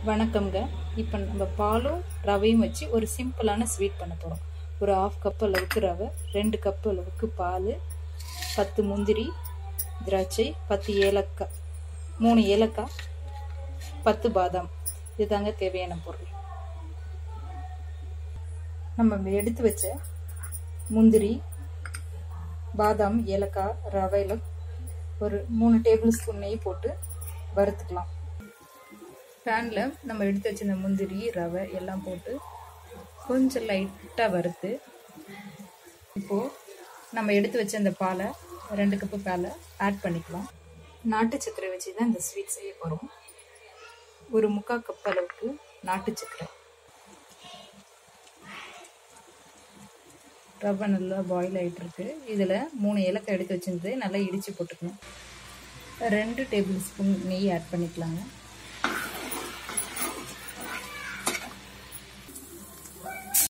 வணக்கம்ங்க இப்போ நம்ம பாலும் ரவையும் வச்சு ஒரு சிம்பிளான ஸ்வீட் பண்ண போகிறோம் ஒரு ஆஃப் கப் அளவுக்கு ரவை ரெண்டு கப் அளவுக்கு பால் பத்து முந்திரி திராட்சை பத்து ஏலக்காய் மூணு ஏலக்காய் பத்து பாதாம் இதுதாங்க தேவையான பொருள் நம்ம எடுத்து வச்ச முந்திரி பாதாம் ஏலக்காய் ரவையில் ஒரு மூணு டேபிள் ஸ்பூன் நெய் போட்டு வறுத்துக்கலாம் பேனில் நம்ம எடுத்து வச்சிருந்த முந்திரி ரவை எல்லாம் போட்டு கொஞ்சம் லைட்டாக வறுத்து இப்போது நம்ம எடுத்து வச்ச இந்த பாலை ரெண்டு கப்பு பாலை ஆட் பண்ணிக்கலாம் நாட்டு சர்க்கரை வச்சு தான் இந்த ஸ்வீட் செய்ய போகிறோம் ஒரு முக்கால் கப் அளவுக்கு நாட்டு சர்க்கரை ரவை நல்லா பாயில் ஆகிட்டுருக்கு இதில் மூணு ஏலக்காய் எடுத்து வச்சிருந்து நல்லா இடித்து போட்டுக்கணும் ரெண்டு டேபிள் ஸ்பூன் நெய் ஆட் பண்ணிக்கலாங்க